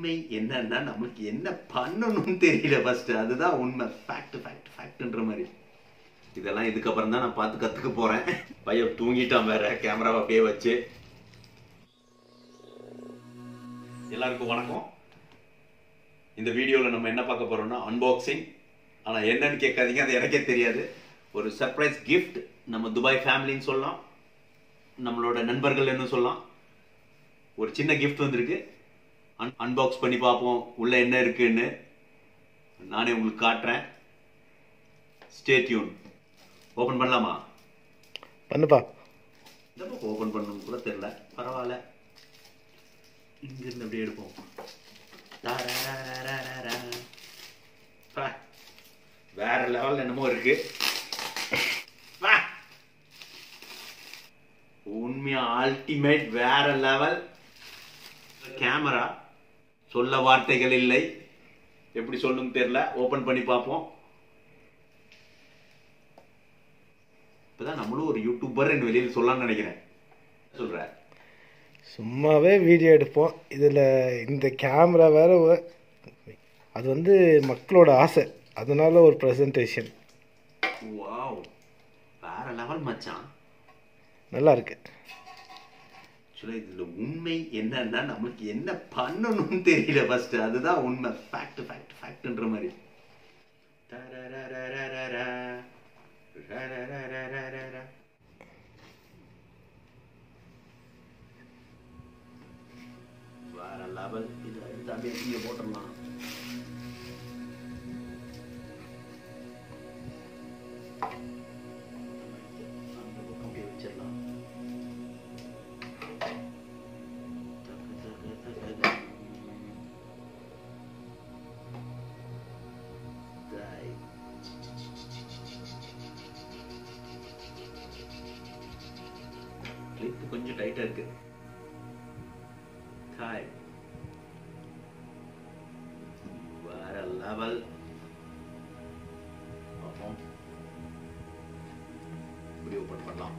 உண்மை என்னன்னா நமக்கு என்ன பண்ணணும்னு தெரியல ஃபர்ஸ்ட் அதுதான் உண்மை ஃபேக்ட் ஃபேக்ட் ஃபேக்ட்ன்ற மாதிரி இதெல்லாம் இதுக்கப்புறம் தான் நான் பார்த்து கத்துக்க போறேன் பையன் தூங்கிட்டான் வேற கேமராவை அப்படியே வச்சு எல்லாருக்கும் வணக்கம் இந்த வீடியோவில் நம்ம என்ன பார்க்க போறோம்னா அன்பாக்சிங் ஆனால் என்னன்னு கேட்காதீங்க அது எனக்கே தெரியாது ஒரு சர்ப்ரைஸ் gift நம்ம துபாய் ஃபேமிலின்னு சொல்லலாம் நம்மளோட நண்பர்கள் என்ன சொல்லலாம் ஒரு சின்ன gift வந்திருக்கு அன் அன்பாக்ஸ் பண்ணி பார்ப்போம் உள்ள என்ன இருக்குன்னு நானே உங்களுக்கு காட்டுறேன் ஸ்டே டியூன் ஓப்பன் பண்ணலாமா பண்ணுப்பா இந்த பக்கம் ஓப்பன் பண்ணணும் கூட தெரியல பரவாயில்ல இங்கிருந்து அப்படியே எடுப்போம் தாராராராராரா. பா. வேற லெவல் என்னமோ இருக்கு பா. உண்மையா அல்டிமேட் வேற லெவல் கேமரா சொல்ல வார்த்தைகள் இல்லை எப்படி சொல்லணும்னு தெரியல ஓபன் பண்ணி பார்ப்போம் இப்பதான் நம்மளும் ஒரு யூடியூபர் வெளியில் சொல்லலாம்னு நினைக்கிறேன் சொல்ற சும்மாவே வீடியோ எடுப்போம் இதில் இந்த கேமரா வேற ஒ- அது வந்து மக்களோட ஆசை அதனால ஒரு ப்ரெசன்டேஷன் வாவ் வேற லெவல் மச்சான் நல்லா இருக்கு ஆக்சுவலாக இதுல உண்மை என்னன்னா நமக்கு என்ன பண்ணணும்னு தெரியல ஃபர்ஸ்ட் அதுதான் உண்மை ஃபேக்ட் ஃபேக்ட் ஃபேக்ட்ன்ற மாதிரி தரரரரரரா. ரரரரரரரா. வேற லெவல் இது எடுத்து அப்படியே இங்கே போட்டுடலாம் அந்த பக்கம் அப்படியே வச்சிடலாம் கிளிப் கொஞ்சம் டைட்டா இருக்கு ஹாய் வேற லெவல் பார்ப்போம் இப்படி ஓப்பன் பண்ணலாம்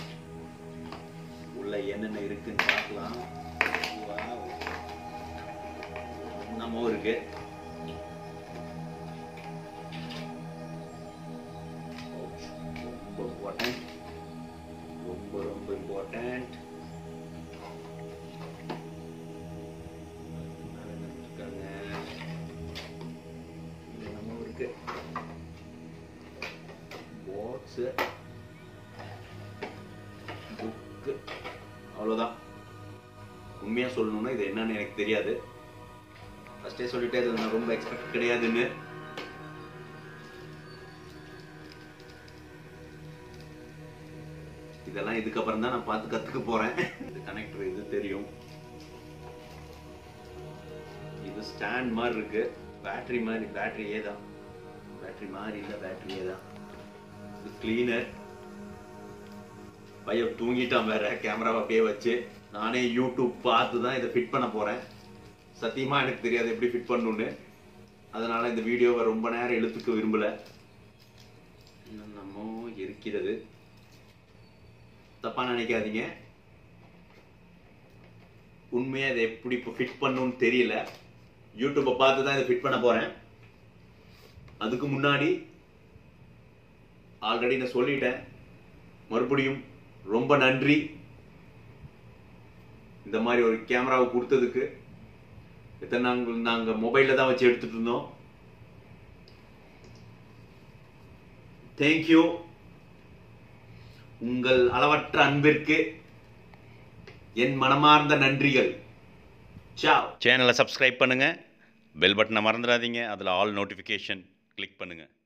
உள்ள என்னென்ன இருக்குன்னு பார்க்கலாம் Wow. என்னமோ இருக்கு Ouch. ரொம்ப இம்பார்ட்டன்ட் ரொம்ப ரொம்ப இம்பார்ட்டன்ட் என்னமோ இருக்கு பாக்ஸு புக்கு அவ்வளோதான் உண்மையாக சொல்லணும்னா இது என்னன்னு எனக்கு தெரியாது ஃபஸ்ட்டே சொல்லிட்டே இது நான் ரொம்ப எக்ஸ்பெக்ட் கிடையாதுன்னு இதெல்லாம் இதுக்கப்புறம் தான் நான் பார்த்து கற்றுக்க போகிறேன் இது கனெக்டர் இது தெரியும் இது ஸ்டாண்ட் மாதிரி இருக்கு பேட்டரி மாதிரி பேட்டரியே தான் பேட்டரி மாதிரி இல்லை பேட்டரியே தான் இது கிளீனர் பையன் தூங்கிட்டான் வேற கேமராவை அப்படியே வச்சு நானே யூடியூப் பார்த்து தான் இதை ஃபிட் பண்ண போறேன் சத்தியமா எனக்கு தெரியாது எப்படி ஃபிட் பண்ணணும்னு அதனால இந்த வீடியோவை ரொம்ப நேரம் இழுத்துக்க விரும்பல என்னமோ இருக்கிறது தப்பா நினைக்காதீங்க உண்மையா இதை எப்படி இப்போ ஃபிட் பண்ணணும்னு தெரியல யூடியூப்பை பார்த்து தான் இதை ஃபிட் பண்ண போறேன் அதுக்கு முன்னாடி ஆல்ரெடி நான் சொல்லிட்டேன் மறுபடியும் ரொம்ப நன்றி இந்த மாதிரி ஒரு கேமராவை கொடுத்ததுக்கு இத்தனை நாங்கள் நாங்கள் மொபைலில் தான் வச்சு எடுத்துட்டு இருந்தோம் தேங்க்யூ உங்கள் அளவற்ற அன்பிற்கு என் மனமார்ந்த நன்றிகள் சாவ் சேனலை சப்ஸ்கிரைப் பண்ணுங்கள் பெல் பட்டனை மறந்துடாதீங்க அதில் ஆல் நோட்டிஃபிகேஷன் கிளிக் பண்ணுங்கள்